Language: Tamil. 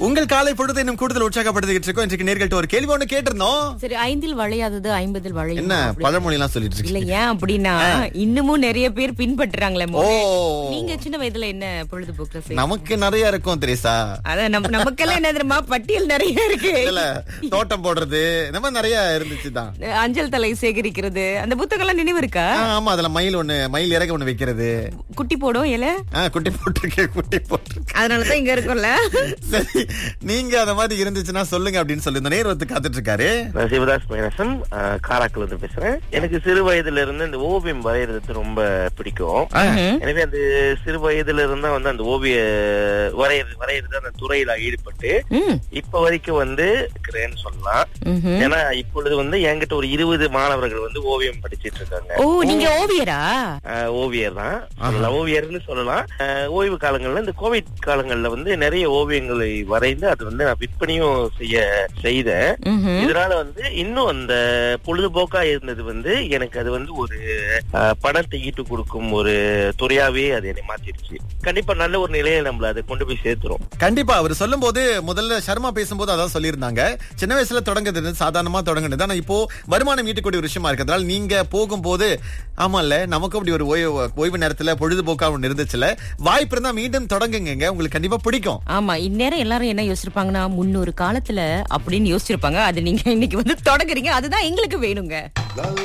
உங்கள் காலை பொழுது இன்னும் கூடுதல் உற்சாகப்படுத்திக்கிட்டு இருக்கோம் இன்றைக்கு நேர்கள்ட்ட ஒரு கேள்வி ஒண்ணு கேட்டிருந்தோம் சரி ஐந்தில் வளையாதது ஐம்பதில் வளையும் என்ன அப்படி- பழமொழி எல்லாம் சொல்லிட்டு இல்ல இருக்கீங்க ஏன் அப்படின்னா இன்னமும் நிறைய பேர் பின்பற்றுறாங்களே ஓ மோனே. நீங்க சின்ன வயதுல என்ன பொழுதுபோக்கு ரசி நமக்கு நிறைய இருக்கும் தெரேசா அதான் நம்ம நமக்கெல்லாம் என்ன தெரியுமா பட்டியல் நிறைய இருக்கு இல்ல தோட்டம் போடுறது இந்த மாதிரி நிறைய இருந்துச்சுதான் அஞ்சல் தலை சேகரிக்கிறது அந்த புத்தகம் எல்லாம் நினைவு இருக்கா ஆ, ஆமா அதுல மயில் ஒண்ணு மயில் இறக ஒண்ணு வைக்கிறது குட்டி போடும் இல ஆ, குட்டி போட்டிருக்கேன் குட்டி போட்டிருக்கேன் அதனாலதான் இங்க இருக்கும்ல சரி நீங்க அந்த மாதிரி இருந்துச்சுன்னா சொல்லுங்க அப்படின்னு சொல்லி இந்த நேரத்து காத்துட்டு இருக்காரு நான் சிவதாஸ் மைனசன் காராக்கில் இருந்து பேசுறேன் எனக்கு சிறு வயதுல இருந்து இந்த ஓவியம் வரையறது ரொம்ப பிடிக்கும் எனவே அந்த சிறு வயதுல இருந்தா வந்து அந்த ஓவிய வரையறது வரையறது அந்த துறையில ஈடுபட்டு ம், இப்ப வரைக்கும் வந்து இருக்கிறேன்னு சொல்லலாம் ம்ஹும். ஏன்னா இப்பொழுது வந்து என்கிட்ட ஒரு இருபது மாணவர்கள் வந்து ஓவியம் படிச்சிட்டு இருக்காங்க ஓ நீங்க ஓவியரா ஆஹ் ஓவியர் தான் சொல்லலாம் ஓவியர்னு சொல்லலாம் ஆஹ் ஓய்வு காலங்கள்ல இந்த கோவிட் காலங்கள்ல வந்து நிறைய ஓவியங்களை வரைந்து அது வந்து நான் விற்பனையும் செய்ய செய்தேன் ம்ஹும். இதனால வந்து இன்னும் அந்த பொழுதுபோக்கா இருந்தது வந்து எனக்கு அது வந்து ஒரு ஆஹ், பணத்தை ஈட்டு கொடுக்கும் ஒரு துறையாவே அது என்னை மாத்திருச்சு கண்டிப்பா நல்ல ஒரு நிலையை நம்மள அதை கொண்டு போய் சேர்த்துரும் கண்டிப்பா அவர் சொல்லும் போது முதல்ல சர்மா பேசும்போது அதான் சொல்லியிருந்தாங்க சின்ன வயசுல தொடங்குது சாதாரணமா தொடங்குனது ஆனா இப்போ வருமானம் ஈட்டக்கூடிய ஒரு விஷயமா இருக்கிறதால நீங்க போகும்போது ஆமால்ல நமக்கும் அப்படி ஒரு ஓய்வு ஓய்வு நேரத்துல பொழுதுபோக்கா ஒண்ணு இருந்துச்சுல வாய்ப்பு இருந்தா மீண்டும் தொடங்குங்க உங்களுக்கு கண்டிப்பா பிடிக்கும் ஆமா இந்நேரம் எல்லாரும் என்ன யோசிச்சிருப்பாங்கன்னா முன்னொரு காலத்துல அப்படின்னு யோசிச்சிருப்பாங்க அது நீங்க இன்னைக்கு வந்து தொடங்குறீங்க அதுதான் எங்களுக்கு வேணுங்க